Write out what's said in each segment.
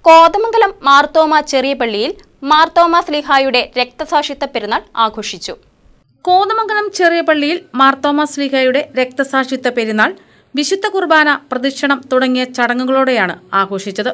കോതമംഗലം മാർത്തോമ ചെറിയ പള്ളിയിൽ മാർത്തോമ സ്ലിഹായുടെ രക്തസാക്ഷിത്വ പെരുന്നാൾ ആഘോഷിച്ചു കോതമംഗലം ചെറിയ പള്ളിയിൽ മാർത്തോമ സ്ലീഹയുടെ രക്തസാക്ഷിത്വ പെരുന്നാൾ വിശുദ്ധ കുർബാന പ്രദക്ഷിണം തുടങ്ങിയ ചടങ്ങുകളോടെയാണ് ആഘോഷിച്ചത്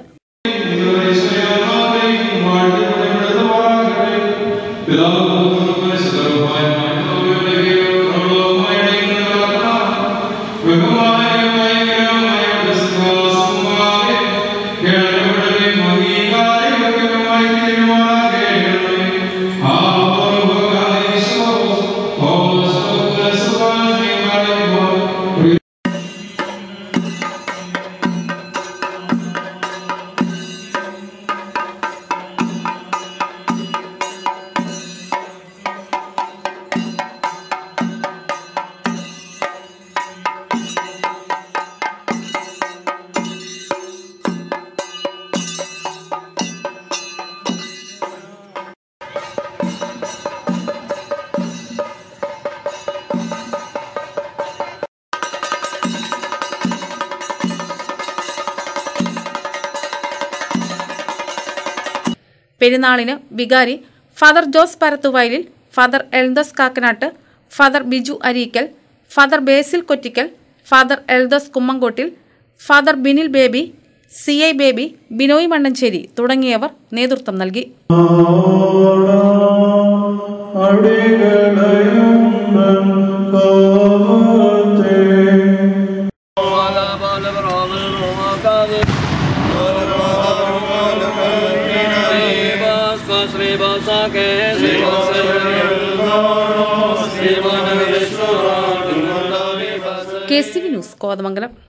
പെരുന്നാളിന് വികാരി father Jose Parathuvayalil father Eldhose Kakkanatt father Biju Areekal father Basil Kottikal father Eldhose Kummankottil father Binil Baby C I Baby Binoy Mannancheri തുടങ്ങിയവർ നേതൃത്വം നൽകി K C V News Kothamangalam